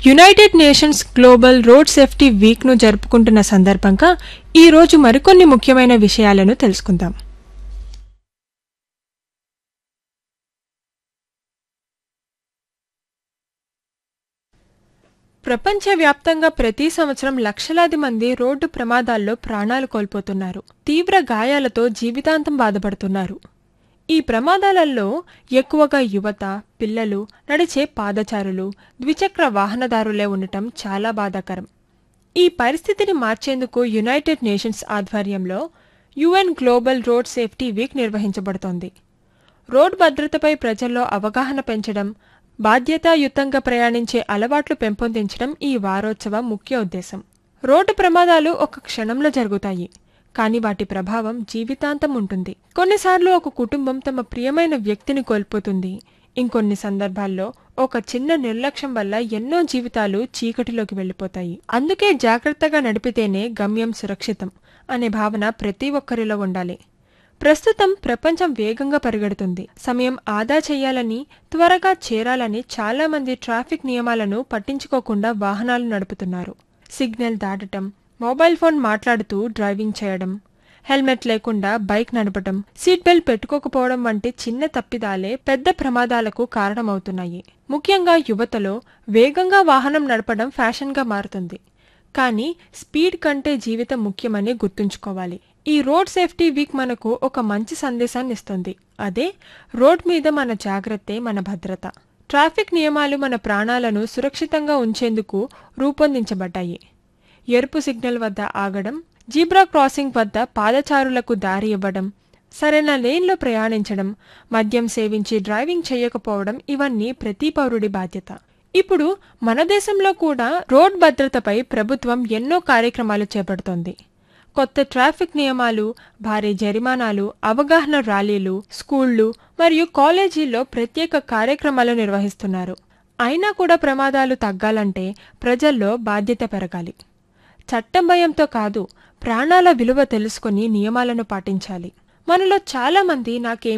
United Nations global road safety week ను జరుపుకుంటున్న సందర్భంగా ఈ రోజు మరికొన్ని ముఖ్యమైన విషయాలను తెలుసుకుందాం ప్రపంచవ్యాప్తంగా ప్రతి సంవత్సరం లక్షలాది మంది రోడ్డు ప్రమాదాల్లో ప్రాణాలు కోల్పోతున్నారు తీవ్ర గాయాలతో జీవితాంతం బాధపడుతున్నారు ఈ ప్రమాదాలలో ఎక్కువగా యువత పిల్లలు నడిచే పాదచారులు ద్విచక్ర వాహనదారులే ఉండటం చాలా బాధాకరం ఈ పరిస్థితిని మార్చేందుకు యునైటెడ్ నేషన్స్ ఆధ్వర్యంలో UN global road safety week నిర్వహించబడుతోంది రోడ్ భద్రతపై ప్రజల్లో అవగాహన పెంచడం బాధ్యతాయుతంగా ప్రయాణించే అలవాట్లు పెంపొందించడం ఈ వారోత్సవం ముఖ్య ఉద్దేశం రోడ్డు ప్రమాదాలు ఒక క్షణంలో జరుగుతాయి కానీ వాటి ప్రభావం జీవితాంతం ఉంటుంది కొన్నిసార్లు ఒక కుటుంబం తమ ప్రియమైన వ్యక్తిని కోల్పోతుంది ఇంకొన్ని సందర్భాల్లో ఒక చిన్న నిర్లక్ష్యం వల్ల ఎన్నో జీవితాలు చీకటిలోకి వెళ్ళిపోతాయి అందుకే జాగ్రత్తగా నడిపితేనే గమ్యం సురక్షితం అనే భావన ప్రతి ఒక్కరిలో ఉండాలి ప్రస్తుతం ప్రపంచం వేగంగా పరిగెడుతుంది సమయం ఆదా చేయాలని త్వరగా చేరాలని చాలా మంది ట్రాఫిక్ నియమాలను పట్టించుకోకుండా వాహనాలు నడుపుతున్నారు సిగ్నల్ దాటటం మొబైల్ ఫోన్ మాట్లాడుతూ డ్రైవింగ్ చేయడం హెల్మెట్ లేకుండా బైక్ నడపడం సీట్ బెల్ట్ పెట్టుకోకపోవడం వంటి చిన్న తప్పిదాలే పెద్ద ప్రమాదాలకు కారణమవుతున్నాయి ముఖ్యంగా యువతలో వేగంగా వాహనం నడపడం ఫ్యాషన్గా మారుతుంది కానీ స్పీడ్ కంటే జీవితం ముఖ్యమని గుర్తుంచుకోవాలి ఈ రోడ్ సేఫ్టీ వీక్ మనకు ఒక మంచి సందేశాన్ని ఇస్తుంది అదే రోడ్ మీద మన జాగ్రత్తే మన భద్రత ట్రాఫిక్ నియమాలు మన ప్రాణాలను సురక్షితంగా ఉంచేందుకు రూపొందించబడ్డాయి ఎరుపు సిగ్నల్ వద్ద ఆగడం జీబ్రా క్రాసింగ్ వద్ద పాదచారులకు దారి ఇవ్వడం సరైన లేన్లో ప్రయాణించడం మద్యం సేవించి డ్రైవింగ్ చేయకపోవడం ఇవన్నీ ప్రతి పౌరుడి బాధ్యత ఇప్పుడు మన దేశంలో కూడా రోడ్ భద్రతపై ప్రభుత్వం ఎన్నో కార్యక్రమాలు చేపడుతోంది కొత్త ట్రాఫిక్ నియమాలు భారీ జరిమానాలు అవగాహన ర్యాలీలు స్కూళ్లు మరియు కాలేజీల్లో ప్రత్యేక కార్యక్రమాలు నిర్వహిస్తున్నారు అయినా కూడా ప్రమాదాలు తగ్గాలంటే ప్రజల్లో బాధ్యత పెరగాలి చట్టం భయంతో కాదు ప్రాణాల విలువ తెలుసుకుని నియమాలను పాటించాలి మనలో చాలా మంది నాకేం